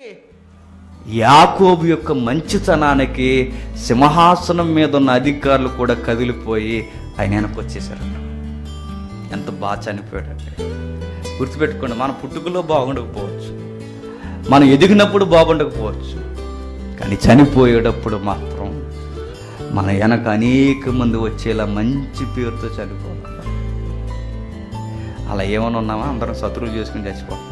యాకోబు యొక్క మంచితనానికి సింహాసనం మీద ఉన్న అధికారులు కూడా కదిలిపోయి ఆయన వెనక్కి వచ్చేసారంట ఎంత బాగా చనిపోయాడంటే గుర్తుపెట్టుకోండి మన పుట్టుకలో బాగుండకపోవచ్చు మనం ఎదిగినప్పుడు బాగుండకపోవచ్చు కానీ చనిపోయేటప్పుడు మాత్రం మన వెనక అనేక మంది వచ్చేలా మంచి పేరుతో చనిపోవాలి అలా ఏమైనా ఉన్నామా అందరం శత్రువులు చేసుకుని చచ్చిపోతాం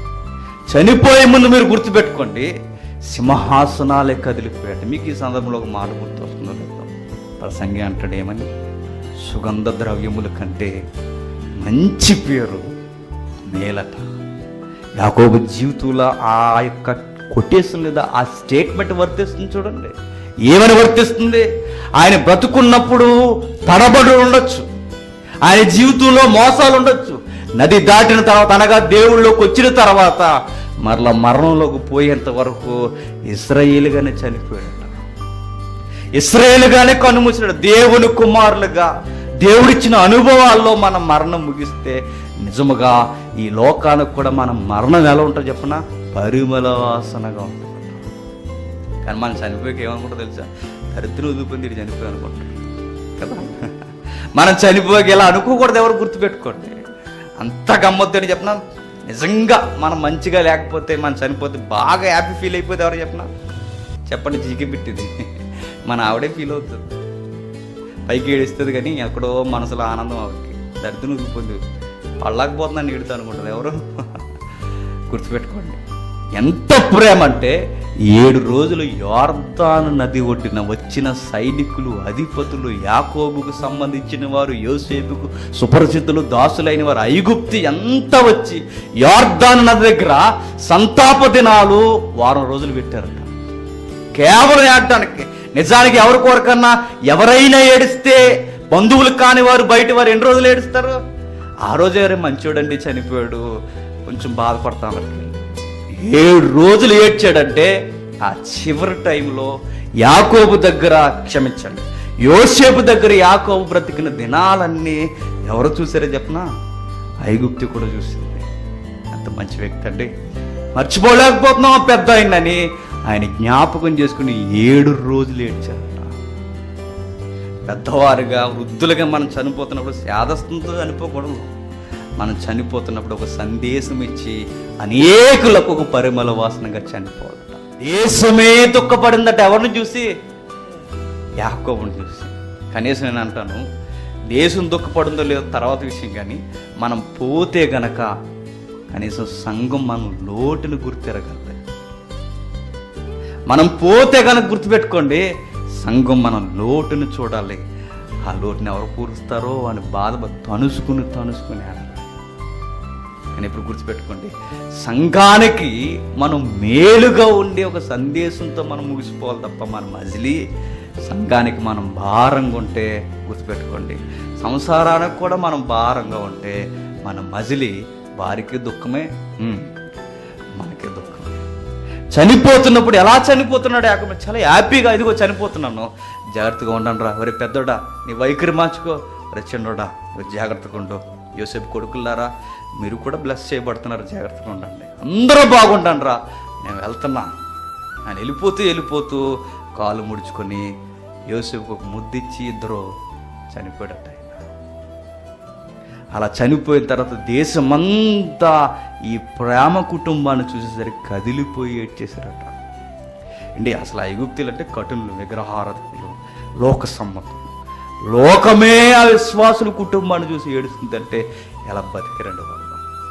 చనిపోయే ముందు మీరు గుర్తుపెట్టుకోండి సింహాసనాలే కదిలిపోయాడు మీకు ఈ సందర్భంలో ఒక మాట గుర్తు వస్తుందో లేదో ప్రసంగి అంటాడు ఏమని సుగంధ ద్రవ్యముల కంటే మంచి పేరు మేలట యాకోబు జీవితంలో ఆ యొక్క కొటేషన్ లేదా ఆ స్టేట్మెంట్ వర్తిస్తుంది చూడండి ఏమని వర్తిస్తుంది ఆయన బ్రతుకున్నప్పుడు తడబడి ఉండొచ్చు ఆయన జీవితంలో మోసాలు ఉండొచ్చు నది దాటిన తర్వాత అనగా దేవుళ్ళలోకి వచ్చిన తర్వాత మరలా మరణంలోకి పోయేంత వరకు ఇస్రాయేలుగానే చనిపోయాడు ఇస్రాయేలుగానే కనుమూసినాడు దేవుని కుమారులుగా దేవుడిచ్చిన అనుభవాల్లో మనం మరణం ముగిస్తే నిజముగా ఈ లోకానికి కూడా మన మరణం ఎలా ఉంటుందో చెప్పనా పరిమళ వాసనగా ఉంటుంది కానీ మనం చనిపోయాక ఏమనుకుంటా తెలుసా దరిద్రం వదిలిపోయింది ఇటు చనిపోయి అనుకుంటారు కదా మనం చనిపోయాక ఇలా అనుకోకూడదు ఎవరు గుర్తుపెట్టుకోండి అంత గమ్మత్తు అని చెప్పిన నిజంగా మనం మంచిగా లేకపోతే మనం చనిపోతే బాగా హ్యాపీ ఫీల్ అయిపోతే ఎవరు చెప్పిన చెప్పండి జీకి పెట్టింది మన ఆవిడే ఫీల్ అవుతుంది పైకి ఏడుస్తుంది కానీ ఎక్కడో మనసులో ఆనందం ఆవిడకి దరిద్రం ఊగిపోతుంది పళ్ళకపోతుందని ఏడుతా అనుకుంటుంది ఎవరు గుర్తుపెట్టుకోండి ఎంత ప్రేమ అంటే ఏడు రోజులు యోర్దాను నది ఒడ్డిన వచ్చిన సైనికులు అధిపతులు యాకోబుకు సంబంధించిన వారు యోసేపుకు సుపరిచితులు దాసులైన వారు ఐగుప్తి ఎంత వచ్చి యోర్దాను నది దగ్గర సంతాప దినాలు వారం రోజులు పెట్టారట కేవలం ఏడటానికి నిజానికి ఎవరి కోరకన్నా ఎవరైనా ఏడిస్తే బంధువులు కాని వారు బయట వారు ఎన్ని రోజులు ఏడుస్తారు ఆ రోజు ఎవరే మంచోడండి చనిపోయాడు కొంచెం బాధపడతాం ఏడు రోజులు ఏడ్చాడంటే ఆ చివరి టైంలో యాకోబు దగ్గర క్షమించండి యోసేపు దగ్గర యాకోబు బ్రతికిన దినాలన్నీ ఎవరు చూసారో చెప్పనా ఐగుప్తి కూడా చూసింది అంత మంచి వ్యక్తి అండి మర్చిపోలేకపోతున్నాం ఆ పెద్ద ఆయనని ఆయన జ్ఞాపకం చేసుకుని ఏడు రోజులు ఏడ్చారట పెద్దవారుగా వృద్ధులుగా మనం చనిపోతున్నప్పుడు శాదస్తంతో చనిపోకూడదు మనం చనిపోతున్నప్పుడు ఒక సందేశం ఇచ్చి అనేకులకు ఒక పరిమళ వాసనగా చనిపోవాలట దేశమే దుఃఖపడిందట ఎవరిని చూసి యాకోబుని చూసి కనీసం నేను అంటాను దేశం దుఃఖపడిందో లేదో తర్వాత విషయం కానీ మనం పోతే గనక కనీసం సంఘం మనం లోటును గుర్తిరగలదు మనం పోతే కనుక గుర్తుపెట్టుకోండి సంఘం మనం లోటును చూడాలి ఆ లోటుని ఎవరు పూరుస్తారో అని బాధ తనుసుకుని తనుసుకుని ఆడాలి కానీ ఇప్పుడు గుర్తుపెట్టుకోండి సంఘానికి మనం మేలుగా ఉండే ఒక సందేశంతో మనం ముగిసిపోవాలి తప్ప మనం మజిలి సంఘానికి మనం భారంగా ఉంటే గుర్తుపెట్టుకోండి సంసారానికి కూడా మనం భారంగా ఉంటే మన మజిలి వారికి దుఃఖమే ఉమ్, మనకి దుఃఖమే చనిపోతున్నప్పుడు ఎలా చనిపోతున్నాడు యాకమ చాలా హ్యాపీగా ఇదిగో చనిపోతున్నాను జాగ్రత్తగా ఉండండి రా ఒరే పెద్దోడా నీ వైఖరి మార్చుకో ఒరే చిన్నోడా మీరు జాగ్రత్తగా ఉండు యోసేపు కొడుకులారా మీరు కూడా బ్లెస్ చేయబడుతున్నారు జాగ్రత్తగా ఉండండి అందరూ బాగుండండి రా నేను వెళ్తున్నా ఆయన వెళ్ళిపోతూ వెళ్ళిపోతూ కాలు ముడుచుకొని యోసేపుకు ఒక ముద్దిచ్చి ఇద్దరు చనిపోయాడట ఆయన అలా చనిపోయిన తర్వాత దేశమంతా ఈ ప్రేమ కుటుంబాన్ని చూసేసరికి కదిలిపోయి ఏడ్చేశారట అండి అసలు ఐగుప్తులు అంటే కఠినులు విగ్రహారతులు లోక సమ్మతులు లోకమే ఆ విశ్వాసుల కుటుంబాన్ని చూసి ఏడుస్తుందంటే ఎలా బతికిరండి వాళ్ళు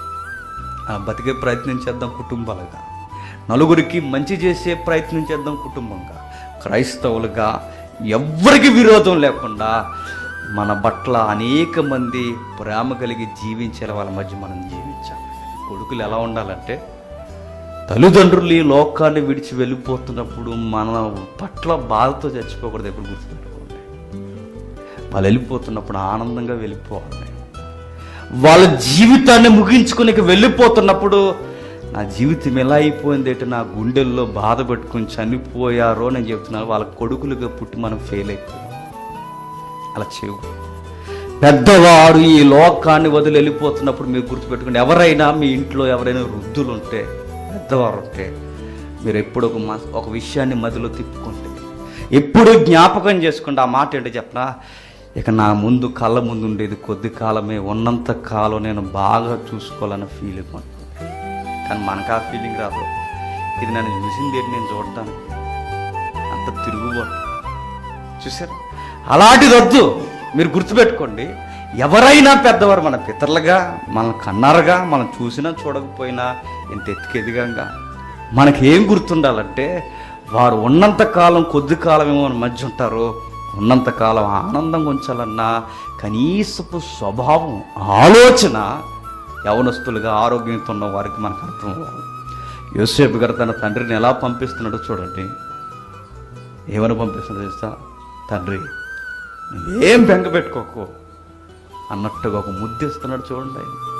ఆ బతికే ప్రయత్నం చేద్దాం కుటుంబాలుగా నలుగురికి మంచి చేసే ప్రయత్నం చేద్దాం కుటుంబంగా క్రైస్తవులుగా ఎవ్వరికి విరోధం లేకుండా మన పట్ల అనేక మంది ప్రేమ కలిగి జీవించే వాళ్ళ మధ్య మనం జీవించాలి కొడుకులు ఎలా ఉండాలంటే తల్లిదండ్రులు ఈ లోకాన్ని విడిచి వెళ్ళిపోతున్నప్పుడు మన పట్ల బాధతో చచ్చిపోకూడదు ఎప్పుడు గుర్తుపెట్టుకోండి వాళ్ళు వెళ్ళిపోతున్నప్పుడు ఆనందంగా వెళ్ళిపోవాలి వాళ్ళ జీవితాన్ని ముగించుకుని వెళ్ళిపోతున్నప్పుడు నా జీవితం ఎలా అయిపోయింది ఏంటో నా గుండెల్లో బాధ పెట్టుకుని చనిపోయారో నేను చెప్తున్నాను వాళ్ళ కొడుకులుగా పుట్టి మనం ఫెయిల్ అయిపోయాం అలా చేయకూడదు పెద్దవారు ఈ లోకాన్ని వదిలి వెళ్ళిపోతున్నప్పుడు మీరు గుర్తుపెట్టుకోండి ఎవరైనా మీ ఇంట్లో ఎవరైనా వృద్ధులు ఉంటే పెద్దవారు ఉంటే మీరు ఎప్పుడు ఒక మా ఒక విషయాన్ని మదిలో తిప్పుకుంటే ఎప్పుడు జ్ఞాపకం చేసుకోండి ఆ మాట ఏంటో చెప్పనా ఇక నా ముందు కళ్ళ ముందు ఉండేది కొద్ది కాలమే ఉన్నంత కాలం నేను బాగా చూసుకోవాలన్న ఫీలింగ్ ఉంటుంది కానీ మనకు ఆ ఫీలింగ్ రాదు ఇది నన్ను చూసింది ఏంటి నేను చూడటానికి అంత తిరుగుబాటు చూసారు అలాంటిది వద్దు మీరు గుర్తుపెట్టుకోండి ఎవరైనా పెద్దవారు మన పితరులుగా మనం కన్నారుగా మనం చూసినా చూడకపోయినా ఇంత ఎత్తుకెదిగంగా మనకి ఏం గుర్తుండాలంటే వారు ఉన్నంత కాలం కొద్ది కాలం ఏమో మన మధ్య ఉంటారు ఉన్నంత కాలం ఆనందంగా ఉంచాలన్నా కనీసపు స్వభావం ఆలోచన యవనస్తులుగా ఆరోగ్యంతో ఉన్న వారికి మనకు అర్థం అవ్వాలి యోసేపు గారు తన తండ్రిని ఎలా పంపిస్తున్నాడో చూడండి ఏమని పంపిస్తున్నాడో తెలుసా తండ్రి నువ్వేం బెంగ పెట్టుకోకు అన్నట్టుగా ఒక ముద్దిస్తున్నాడు చూడండి ఆయన